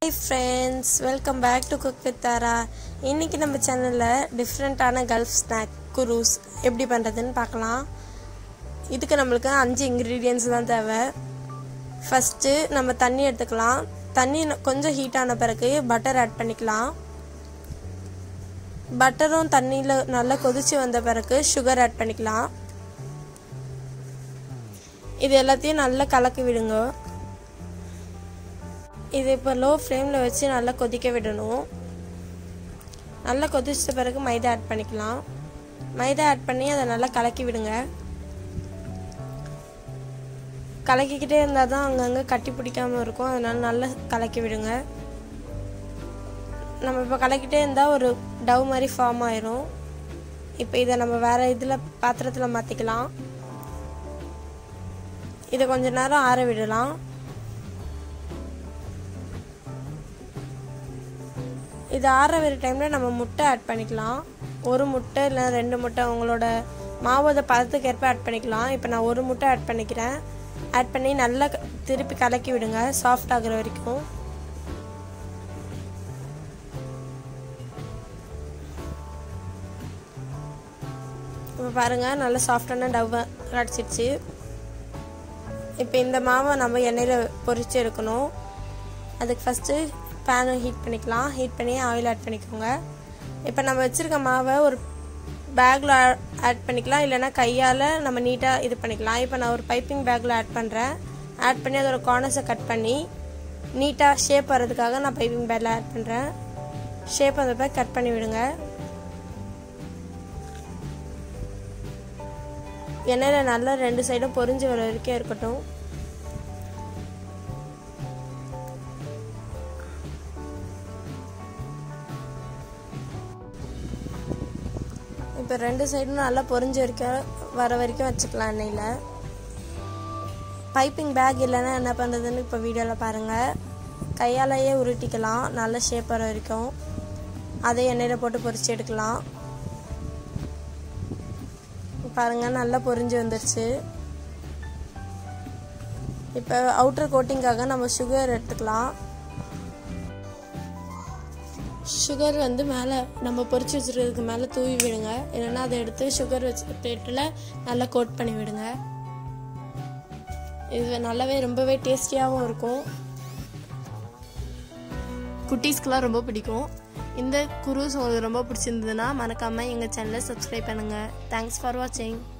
hi friends welcome back to cook with Tara இன்றைக்கி நம்ம சேனலில் டிஃப்ரெண்ட்டான கல்ஃப் ஸ்நாக் குரூஸ் எப்படி பண்ணுறதுன்னு பார்க்கலாம் இதுக்கு நம்மளுக்கு அஞ்சு இன்க்ரீடியன்ஸ் தான் தேவை ஃபஸ்ட்டு நம்ம தண்ணி எடுத்துக்கலாம் தண்ணி கொஞ்சம் ஹீட் ஆன பிறகு பட்டர் ஆட் பண்ணிக்கலாம் பட்டரும் தண்ணியில் நல்லா கொதித்து வந்த பிறகு சுகர் ஆட் பண்ணிக்கலாம் இது எல்லாத்தையும் நல்லா கலக்கி விடுங்க இது இப்போ லோ ஃப்ளேமில் வச்சு நல்லா கொதிக்க விடணும் நல்லா கொதிச்ச பிறகு மைதா ஆட் பண்ணிக்கலாம் மைதா ஆட் பண்ணி அதை நல்லா கலக்கி விடுங்க கலக்கிக்கிட்டே இருந்தால் தான் அங்கங்கே கட்டி பிடிக்காமல் இருக்கும் அதனால நல்லா கலக்கி விடுங்க நம்ம இப்போ கலக்கிட்டே இருந்தால் ஒரு டவ் மாதிரி ஃபார்ம் ஆயிரும் இப்போ இதை நம்ம வேறு இதில் பாத்திரத்தில் மாற்றிக்கலாம் இதை கொஞ்ச நேரம் ஆற விடலாம் இது ஆற வர டைமில் நம்ம முட்டை ஆட் பண்ணிக்கலாம் ஒரு முட்டை இல்லை ரெண்டு முட்டை உங்களோட மாவோட பதத்துக்கு ஏற்ப ஆட் பண்ணிக்கலாம் இப்போ நான் ஒரு முட்டை ஆட் பண்ணிக்கிறேன் ஆட் பண்ணி நல்லா திருப்பி கலக்கி விடுங்க சாஃப்ட் ஆகுற வரைக்கும் இப்போ பாருங்கள் நல்லா சாஃப்டான டவ் கிடச்சிருச்சு இப்போ இந்த மாவை நம்ம எண்ணெயில் பொரித்து எடுக்கணும் அதுக்கு ஃபஸ்ட்டு பேனை ஹீட் பண்ணிக்கலாம் ஹீட் பண்ணி ஆயில் ஆட் பண்ணிக்கோங்க இப்போ நம்ம வச்சுருக்க மாவை ஒரு பேக்கில் ஆட் பண்ணிக்கலாம் இல்லைனா கையால் நம்ம நீட்டாக இது பண்ணிக்கலாம் இப்போ நான் ஒரு பைப்பிங் பேக்கில் ஆட் பண்ணுறேன் ஆட் பண்ணி அதோட கார்னர்ஸை கட் பண்ணி நீட்டாக ஷேப் வர்றதுக்காக நான் பைப்பிங் பேக்கில் ஆட் பண்ணுறேன் ஷேப் அந்த பேக் கட் பண்ணி விடுங்க எண்ணெயில் நல்லா ரெண்டு சைடும் பொரிஞ்சு வர வரைக்கும் இருக்கட்டும் இப்போ ரெண்டு சைடும் நல்லா பொரிஞ்சு வரைக்கும் வர வரைக்கும் வச்சுக்கலாம் எண்ணெயில் பைப்பிங் பேக் இல்லைன்னா என்ன பண்ணுறதுன்னு இப்போ வீடியோவில் பாருங்கள் கையாலேயே உருட்டிக்கலாம் நல்ல ஷேப் வர வரைக்கும் அதை எண்ணெயில் போட்டு பொரிச்சு எடுக்கலாம் பாருங்கள் நல்லா பொரிஞ்சு வந்துருச்சு இப்போ அவுட்டர் கோட்டிங்காக நம்ம சுகர் எடுத்துக்கலாம் சுகர் வந்து மேலே நம்ம பொரிச்சு வச்சுருக்கிறதுக்கு மேலே தூவி விடுங்க இல்லைன்னா அதை எடுத்து சுகர் வச்சு பிளேட்டில் நல்லா கோட் பண்ணி விடுங்க இது நல்லாவே ரொம்பவே டேஸ்டியாகவும் இருக்கும் குட்டீஸ்க்கெலாம் ரொம்ப பிடிக்கும் இந்த குரூஸ் உங்களுக்கு ரொம்ப பிடிச்சிருந்ததுன்னா மறக்காமல் எங்கள் சேனலை சப்ஸ்கிரைப் பண்ணுங்கள் தேங்க்ஸ் ஃபார் வாட்சிங்